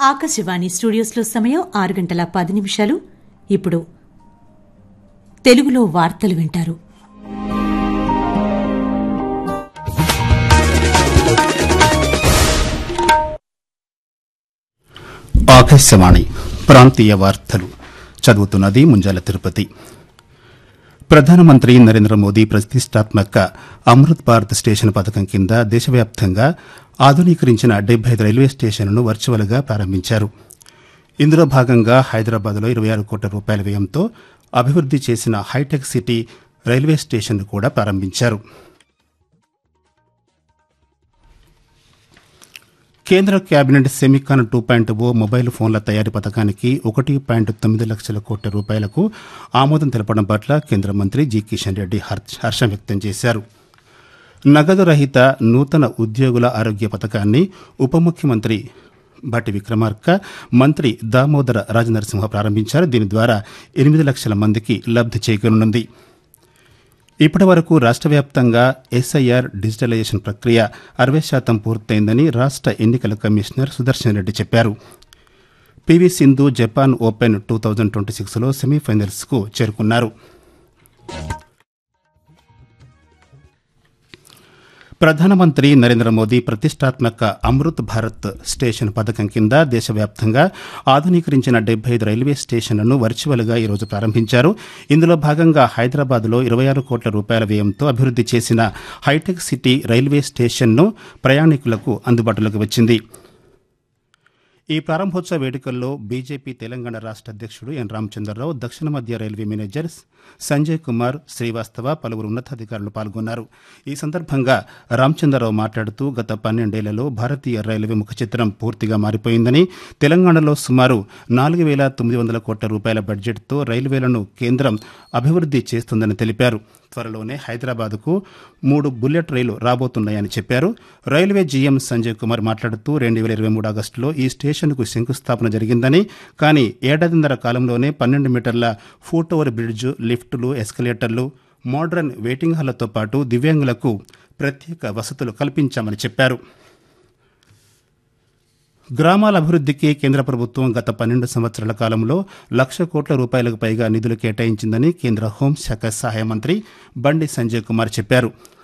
ఆకాశవాణి స్టూడియోస్లో సమయం ఆరు గంటల పది నిమిషాలు ఇప్పుడు తెలుగులో వార్తలు వింటారు ఆకాశవాణి ప్రాంతీయ వార్తలు చదువుతున్నది ముంజాల తిరుపతి ప్రధానమంత్రి నరేంద్ర మోదీ ప్రతిష్టాత్మక అమృత్ భారత్ స్టేషన్ పథకం కింద దేశవ్యాప్తంగా ఆధునీకరించిన డెబ్బై ఐదు రైల్వే స్టేషన్లను వర్చువల్గా ప్రారంభించారు ఇందులో భాగంగా హైదరాబాద్లో ఇరవై ఆరు కోట్ల రూపాయల వ్యయంతో అభివృద్ది చేసిన హైటెక్ సిటీ రైల్వే స్టేషన్ను కూడా ప్రారంభించారు కేంద్ర cabinet semicon two point O mobile ఫోన్ల తయారీ పథకానికి ఒకటి పాయింట్ తొమ్మిది లక్షల కోట్ల రూపాయలకు ఆమోదం తెలపడం పట్ల కేంద్ర మంత్రి జి కిషన్ రెడ్డి హర్ష- హర్షం వ్యక్తం చేశారు నగదు రహిత నూతన ఉద్యోగుల ఆరోగ్య పథకాన్ని ఉప ముఖ్యమంత్రి భట్టి విక్రమార్క మంత్రి దామోదర రాజనరసింహ ప్రారంభించారు దీని ద్వారా ఎనిమిది లక్షల మందికి లబ్ది చేకూరనుంది ఇప్పటి వరకు రాష్ట్ర వ్యాప్తంగా ఎస్ఐఆర్ డిజిటలైజేషన్ ప్రక్రియ అరవై శాతం పూర్తయిందని రాష్ట్ర ఎన్నికల కమిషనర్ సుదర్శన్ రెడ్డి చెప్పారు PV Sindhu Japan open two thousand twenty సిక్స్లో సెమీఫైనల్స్కు చేరుకున్నారు ప్రధానమంత్రి నరేంద్ర మోదీ ప్రతిష్టాత్మక అమృత్ భారత్ స్టేషన్ పథకం కింద దేశవ్యాప్తంగా ఆధునీకరించిన డెబ్బై ఐదు రైల్వే స్టేషన్లను వర్చువల్గా ఈరోజు ప్రారంభించారు ఇందులో భాగంగా హైదరాబాద్లో ఇరవై ఆరు కోట్ల రూపాయల వ్యయంతో అభివృద్ది చేసిన హైటెక్ సిటీ రైల్వే స్టేషన్ను ప్రయాణికులకు అందుబాటులోకి వచ్చింది ఈ ప్రారంభోత్సవ వేడుకల్లో బీజేపీ తెలంగాణ రాష్ట్ర అధ్యక్షుడు ఎన్ రామచంద్రరావు దక్షిణ మధ్య రైల్వే మేనేజర్ సంజయ్ కుమార్ శ్రీవాస్తవ పలువురు ఉన్నతాధికారులు పాల్గొన్నారు ఈ సందర్భంగా రామచంద్రరావు మాట్లాడుతూ గత పన్నెండేళ్లలో భారతీయ రైల్వే ముఖ చిత్రం పూర్తిగా మారిపోయిందని తెలంగాణలో సుమారు నాలుగు వేల తొమ్మిది వందల కోట్ల రూపాయల బడ్జెట్తో రైల్వేలను కేంద్రం అభివృద్ది చేస్తుందని తెలిపారు త్వరలోనే హైదరాబాద్కు మూడు బుల్లెట్ రైలు రాబోతున్నాయని చెప్పారు రైల్వే జీఎం సంజయ్ కుమార్ మాట్లాడుతూ రెండు వేల ఇరవై మూడు ఆగస్టులో ఈ స్టేషన్కు శంకుస్థాపన జరిగిందని కానీ ఏడాదిన్నర కాలంలోనే పన్నెండు మీటర్ల ఫూట్ ఓవర్ బ్రిడ్జ్ లిఫ్టులు ఎస్కలేటర్లు మోడ్రన్ వెయిటింగ్ హాళ్లతో పాటు దివ్యాంగులకు ప్రత్యేక వసతులు కల్పించామని చెప్పారు గ్రామాల అభివృద్ధికి కేంద్ర ప్రభుత్వం గత పన్నెండు సంవత్సరాల కాలంలో లక్ష కోట్ల రూపాయలకు పైగా నిధులు కేటాయించిందని కేంద్ర హోంశాఖ సహాయ మంత్రి బండి సంజయ్ కుమార్ చెప్పారు